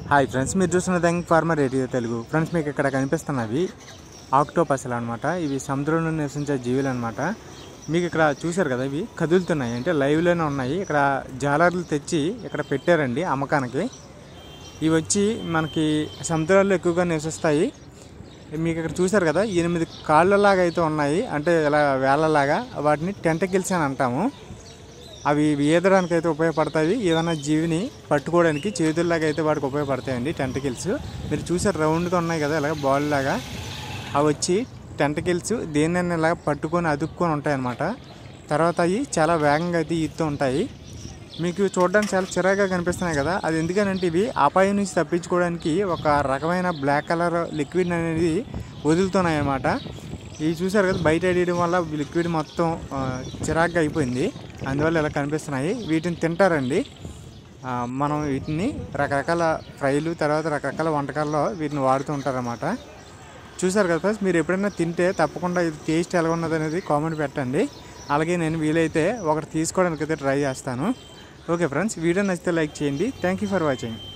hi friends మీరు చూస్తున్న దంగ్ ఫార్మర్ రేడియో తెలుగు ఫ్రెండ్స్ మీకు ఇక్కడ కనిపిస్తున్నవి ఆక్టోపస్లు అనమాట ఇవి సముద్రంలో నివసించే జీవులు అనమాట మీకు ఇక్కడ చూశారు కదా ఇవి కదులుతున్నాయి అంటే లైవ్లోనే ఉన్నాయి ఇక్కడ జాలర్లు తెచ్చి ఇక్కడ పెట్టారండి అమ్మకానికి ఇవి వచ్చి మనకి సముద్రాల్లో ఎక్కువగా నివసిస్తాయి మీకు ఇక్కడ చూశారు కదా ఎనిమిది కాళ్ళలాగా అయితే ఉన్నాయి అంటే ఇలా వేళ్ళలాగా వాటిని టెంటకిల్స్ అని అంటాము అవి ఈదడానికి అయితే ఉపయోగపడతాయి ఏదైనా జీవిని పట్టుకోవడానికి చేతుల్లాగా అయితే వాటికి ఉపయోగపడతాయండి టెంటకిల్స్ మీరు చూసారు రౌండ్గా ఉన్నాయి కదా ఇలాగ బాల్ లాగా అవి వచ్చి టెంటకిల్స్ దేన్నైనా ఇలాగ పట్టుకొని అతుక్కొని ఉంటాయి అన్నమాట తర్వాత అవి చాలా వేగంగా అయితే ఈదుతూ ఉంటాయి మీకు చూడడానికి చాలా చిరాగా కనిపిస్తున్నాయి కదా అది ఎందుకనంటే ఇవి అపాయం నుంచి తప్పించుకోవడానికి ఒక రకమైన బ్లాక్ కలర్ లిక్విడ్ అనేది వదులుతున్నాయి అన్నమాట ఇవి చూసారు కదా బయట వేయడం వల్ల లిక్విడ్ మొత్తం ఆ, చిరాగ్గా అయిపోయింది అందువల్ల ఇలా కనిపిస్తున్నాయి వీటిని తింటారండి ఆ, మనం వీటిని రకరకాల ఫ్రైలు తర్వాత రకరకాల వంటకాల్లో వీటిని వాడుతూ ఉంటారన్నమాట చూసారు కదా ఫ్రెండ్స్ మీరు ఎప్పుడైనా తింటే తప్పకుండా ఇది టేస్ట్ ఎలా ఉన్నది అనేది కామెంట్ పెట్టండి అలాగే నేను వీలైతే ఒకటి తీసుకోవడానికి అయితే ట్రై చేస్తాను ఓకే ఫ్రెండ్స్ వీడియో నచ్చితే లైక్ చేయండి థ్యాంక్ యూ ఫర్ వాచింగ్